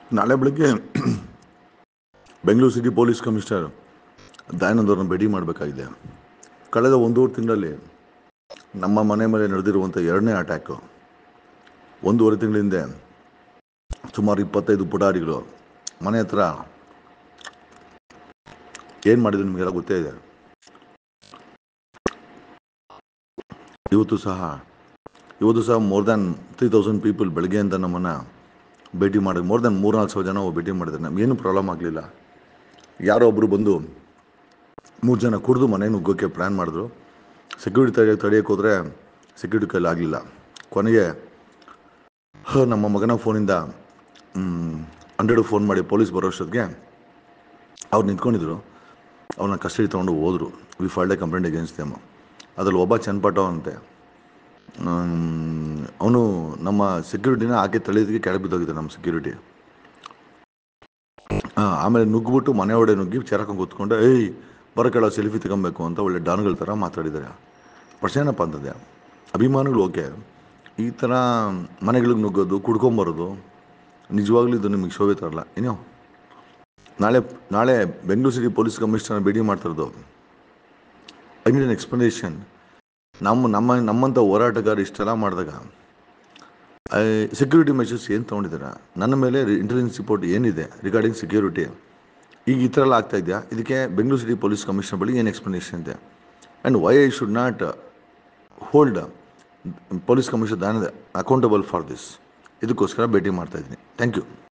ನಾಳೆ ಬೆಳಗ್ಗೆ Bengaluru city police commissioner Dayanand ಅವ್ರನ್ನ ಭೇಟಿ ಮಾಡಬೇಕಾಗಿದೆ ಕಳೆದ ಒಂದೂವರೆ ತಿಂಗಳಲ್ಲಿ ನಮ್ಮ ಮನೆ ಮೇಲೆ ನಡೆದಿರುವಂಥ ಎರಡನೇ ಅಟ್ಯಾಕು ಒಂದೂವರೆ ತಿಂಗಳ ಹಿಂದೆ ಸುಮಾರು ಇಪ್ಪತ್ತೈದು ಪುಟಾರಿಗಳು ಮನೆ ಹತ್ರ ಏನು ಮಾಡಿದ್ರು ನಿಮಗೆಲ್ಲ ಗೊತ್ತೇ ಇದೆ ಇವತ್ತು ಸಹ ಇವತ್ತು ಸಹ more than three thousand people ಬೆಳಗ್ಗೆಯಿಂದ ನಮ್ಮನ್ನು ಭೇಟಿ ಮಾಡಿ ಮೋರ್ ದೆನ್ ಮೂರ್ನಾಲ್ಕು ಸಾವಿರ ಜನ ಭೇಟಿ ಮಾಡಿದ್ದಾರೆ ನಮಗೇನು ಪ್ರಾಬ್ಲಮ್ ಆಗಲಿಲ್ಲ ಯಾರೋ ಒಬ್ಬರು ಬಂದು ಮೂರು ಜನ ಕುಡಿದು ಮನೆ ನುಗ್ಗೋಕ್ಕೆ ಪ್ಲ್ಯಾನ್ ಮಾಡಿದ್ರು ಸೆಕ್ಯೂರಿಟಿ ತಡೆಯೋಕ್ಕೆ ತಡೆಯೋಕ್ಕೆ ಹೋದರೆ ಸೆಕ್ಯೂರಿಟಿ ಕೈಲಿ ಆಗಲಿಲ್ಲ ಕೊನೆಗೆ ಹ, ನಮ್ಮ ಮಗನ ಫೋನಿಂದ ಹಂಡ್ರೆಡ್ ಫೋನ್ ಮಾಡಿ ಪೊಲೀಸ್ ಬರೋಷ್ಟೊತ್ತಿಗೆ ಅವ್ರು ನಿಂತ್ಕೊಂಡಿದ್ರು ಅವ್ರನ್ನ ಕಸ್ಟಡಿ ತೊಗೊಂಡು ಹೋದರು we filed a complaint against them ಅದರಲ್ಲಿ ಒಬ್ಬ ಚನ್ನಪಟ್ಟ ಅಂತೆ ಅವನು ನಮ್ಮ ಸೆಕ್ಯೂರಿಟಿನ ಆಕೆ ತಳಿದಕ್ಕೆ ಕೆಳಗೆ ಬಿದ್ದೋಗಿದೆ ನಮ್ಮ ಸೆಕ್ಯೂರಿಟಿ ಆಮೇಲೆ ನುಗ್ಗಿಬಿಟ್ಟು ಮನೆ ಒಡೆ ನುಗ್ಗಿ ಚೆರಕೊಂಡು ಕೂತ್ಕೊಂಡು ಏಯ್ ಬರೋ ಕೆಳ ಸೆಲ್ಫಿ ತಗೊಬೇಕು ಅಂತ ಒಳ್ಳೆ ಡಾನ್ಗಳ ಥರ ಮಾತಾಡಿದ್ದಾರೆ ಪ್ರಶ್ನೆ ಏನಪ್ಪ ಅಂತಂದೆ ಅಭಿಮಾನಿಗಳು ಓಕೆ ಈ ಥರ ಮನೆಗಳಿಗೆ ನುಗ್ಗೋದು ಕುಡ್ಕೊಂಬರೋದು ನಿಜವಾಗ್ಲೂ ಇದು ನಿಮಗೆ ಶೋಭೆ ತರಲ್ಲ ಏನೋ ನಾಳೆ ನಾಳೆ ಬೆಂಗಳೂರು ಸಿಟಿ ಪೊಲೀಸ್ ಕಮಿಷನರ್ ಭೇಟಿ ಮಾಡ್ತಿರೋದು ಐ ನೀಡ್ ಅನ್ ಎಕ್ಸ್ಪ್ಲನೇಷನ್ ನಮ್ಮ ನಮ್ಮ ನಮ್ಮಂಥ ಹೋರಾಟಗಾರ ಇಷ್ಟೆಲ್ಲ ಮಾಡಿದಾಗ ಸೆಕ್ಯೂರಿಟಿ ಮೆಷರ್ಸ್ ಏನು ತೊಗೊಂಡಿದ್ದೀರಾ ನನ್ನ ಮೇಲೆ ಇಂಟೆಲಿಜೆನ್ಸ್ ರಿಪೋರ್ಟ್ ಏನಿದೆ ರಿಗಾರ್ಡಿಂಗ್ ಸೆಕ್ಯೂರಿಟಿ ಈಗ ಈ ಥರ ಎಲ್ಲ ಆಗ್ತಾ ಇದೆಯಾ ಇದಕ್ಕೆ ಬೆಂಗಳೂರು ಸಿಟಿ ಪೊಲೀಸ್ ಕಮಿಷನರ್ ಬಳಿ ಏನು ಎಕ್ಸ್ಪ್ಲನೇಷನ್ ಇದೆ and why I should not hold police commissioner ದಾನ ಅಕೌಂಟಬಲ್ ಫಾರ್ ದಿಸ್ ಇದಕ್ಕೋಸ್ಕರ ಭೇಟಿ ಮಾಡ್ತಾ ಇದ್ದೀನಿ ಥ್ಯಾಂಕ್ ಯು